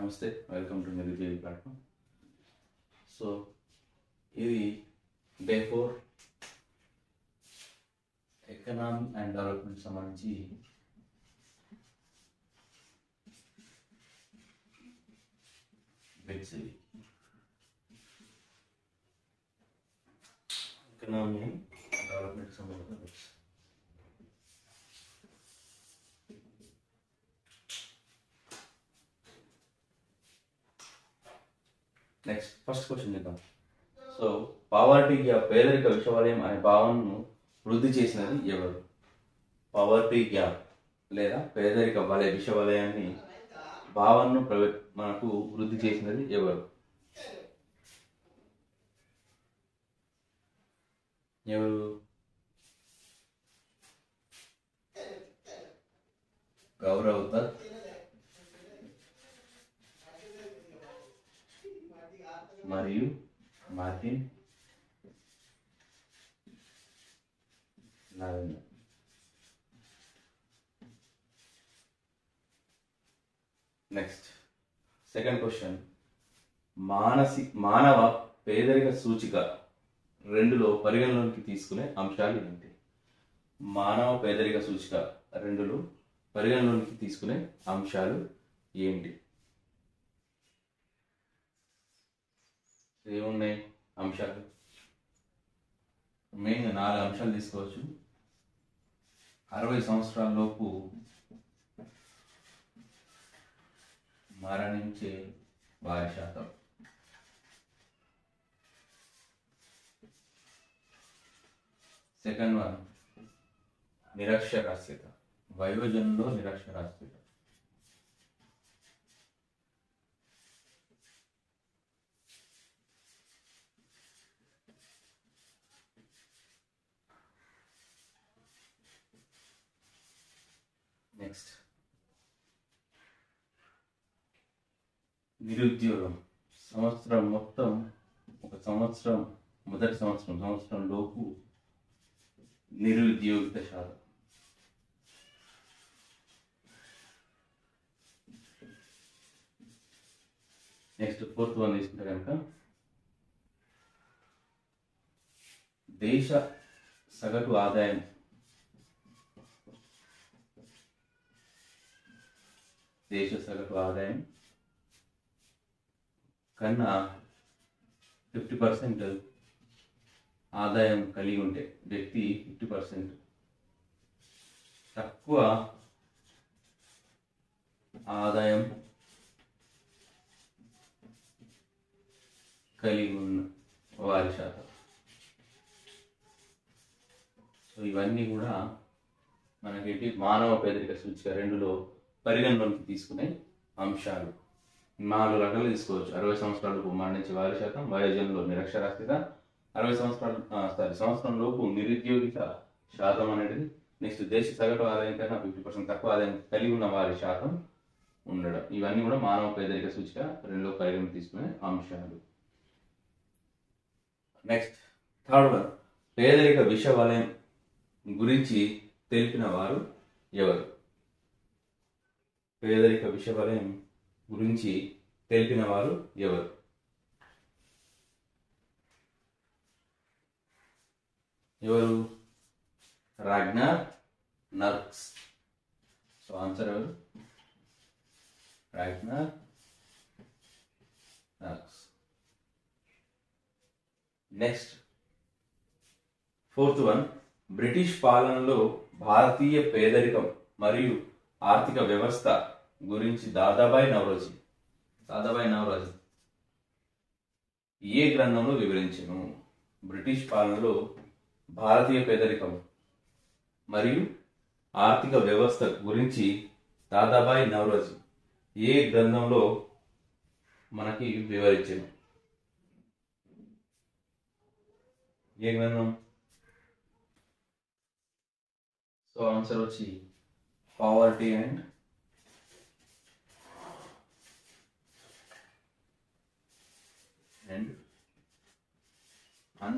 నమస్తే welcome to Nirudyogi platform so ఇది day four economy and development సంబంధించి బిట్స్ ఇవి ఎకనామీ అండ్ డెవలప్మెంట్ సంబంధించిన బిట్స్ నెక్స్ట్ ఫస్ట్ క్వశ్చన్ చూద్దాం సో పావర్టీకి ఆ పేదరిక విషవలయం అనే భావనను వృద్ధి చేసినది ఎవరు పావర్టీ గ్యాప్ లేదా పేదరిక వలయ విషవలయాన్ని భావనను ప్రవే మనకు వృద్ధి చేసినది ఎవరు ఎవరు గౌరవ్ దత్ మరియు Martin Narendra next second question మానసి మానవ పేదరిక సూచిక రెండులో పరిగణలోకి తీసుకునే అంశాలు ఏంటి మానవ పేదరిక సూచిక రెండులో పరిగణలోకి తీసుకునే అంశాలు ఏంటి ఏమున్నాయి అంశాలు మెయిన్గా నాలుగు అంశాలు తీసుకోవచ్చు అరవై సంవత్సరాల లోపు మరణించే వారి శాతం సెకండ్ వన్ నిరక్షరాస్యత వయోజనంలో నిరక్షరాస్యత నెక్స్ట్ నిరుద్యోగం సంవత్సరం మొత్తం ఒక సంవత్సరం మొదటి సంవత్సరం సంవత్సరం లోపు నిరుద్యోగిత శాతం నెక్స్ట్ ఫోర్త్ వన్ తీసుకుంటే కనుక దేశ సగటు ఆదాయం దేశ సగటు ఆదాయం కన్నా ఫిఫ్టీ పర్సెంట్ ఆదాయం కలిగి ఉంటే వ్యక్తి ఫిఫ్టీ పర్సెంట్ తక్కువ ఆదాయం కలిగి ఉన్న వారి శాతం సో ఇవన్నీ కూడా మనకేంటి మానవ పేదరిక సూచిక రెండులో పరిగణలోకి తీసుకునే అంశాలు నాలుగు రకాలు తీసుకోవచ్చు అరవై సంవత్సరాలకు మరణించే వారి శాతం వయోజనంలో నిరక్షరాస్యత అరవై సంవత్సరాలు సారీ సంవత్సరం లోపు నిరుద్యోగిత శాతం అనేది నెక్స్ట్ దేశ సగటు ఆదాయం కన్నా ఫిఫ్టీ పర్సెంట్ తక్కువ ఆదాయం కలిగి ఉన్న వారి శాతం ఉండడం ఇవన్నీ కూడా మానవ పేదరిక సూచిక రెండులో పరిగణలోకి తీసుకునే అంశాలు నెక్స్ట్ థర్డ్ వన్ పేదరిక విష వలయం గురించి తెలిపిన వారు ఎవరు పేదరిక విష వలయం గురించి తెలిపిన వారు ఎవరు ఎవరు రాగ్నార్ నర్క్స్ సో ఆన్సర్ ఎవరు Ragnar Nurkse next fourth one British పాలనలో భారతీయ పేదరికం మరియు ఆర్థిక వ్యవస్థ గురించి దాదాబాయ్ నవరోజీ దాదాబాయ్ నవరోజీ ఏ గ్రంథంలో వివరించను బ్రిటిష్ పాలనలో భారతీయ పేదరికం మరియు ఆర్థిక వ్యవస్థ గురించి దాదాబాయ్ నవరోజీ ఏ గ్రంథంలో మనకి వివరించను ఏ గ్రంథం సో ఆన్సర్ వచ్చి poverty and and un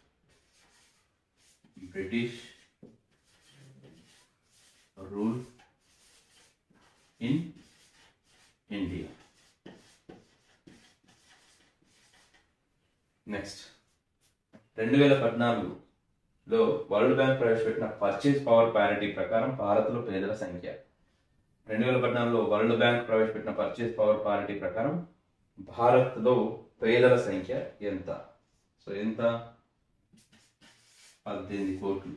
British rule in India. Next రెండు వేల పద్నాలుగులో వరల్డ్ బ్యాంక్ ప్రవేశపెట్టిన పర్చేజ్ పవర్ ప్యారిటీ ప్రకారం భారత్లో పేదల సంఖ్య రెండు వేల పద్నాలుగులో వరల్డ్ బ్యాంక్ ప్రవేశపెట్టిన పర్చేజ్ పవర్ ప్యారిటీ ప్రకారం భారత్లో పేదల సంఖ్య ఎంత సో ఎంత పద్దెనిమిది కోట్లు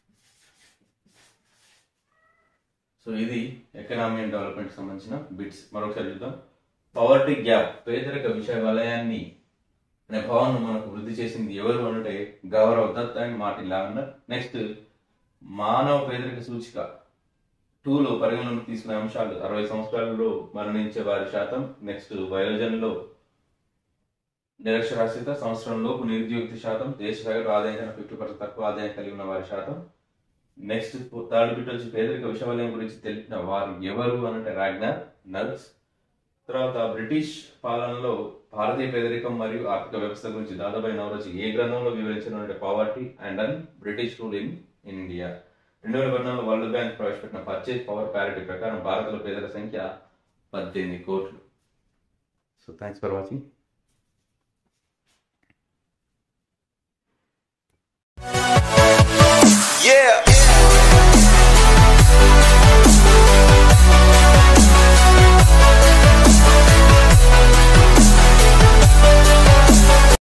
సో ఇది ఎకనామీ అండ్ డెవలప్మెంట్ సంబంధించిన బిట్స్ మరొకసారి చూద్దాం పవర్టీ గ్యాప్ పేదరిక విషయ వలయాన్ని అనే భావనను మనకు వృద్ధి చేసింది ఎవరు అంటే Gaurav Datt and Martin Lavender next మానవ పేదరిక సూచిక టూలో పరిగణలోకి తీసుకునే అంశాలు అరవై సంవత్సరాలలో మరణించే వారి శాతం నెక్స్ట్ వయోజనలో నిరక్షరాస్యత సంవత్సరంలోపు నిరుద్యోగిత శాతం దేశ సగటు ఆదాయం కన్నా ఫిఫ్టీ పర్సెంట్ తక్కువ ఆదాయం కలిగి ఉన్న వారి శాతం నెక్స్ట్ థర్డ్ బిట్ వచ్చి పేదరిక విషవలయం గురించి తెలిపిన వారు ఎవరు అనంటే రాగ్నర్ నల్స్ తర్వాత బ్రిటిష్ పాలనలో భారతీయ పేదరికం మరియు ఆర్థిక వ్యవస్థ గురించి దాదాబాయి నవరోజు ఏ గ్రంథంలో వివరించిన poverty and un British rule in India రెండు వేల పద్నాలుగులో వరల్డ్ బ్యాంక్ ప్రవేశపెట్టిన పర్చేజ్ పవర్ ప్యారిటీ ప్రకారం భారత్లో పేదల సంఖ్య పద్దెనిమిది కోట్లు so thanks for watching Yeah.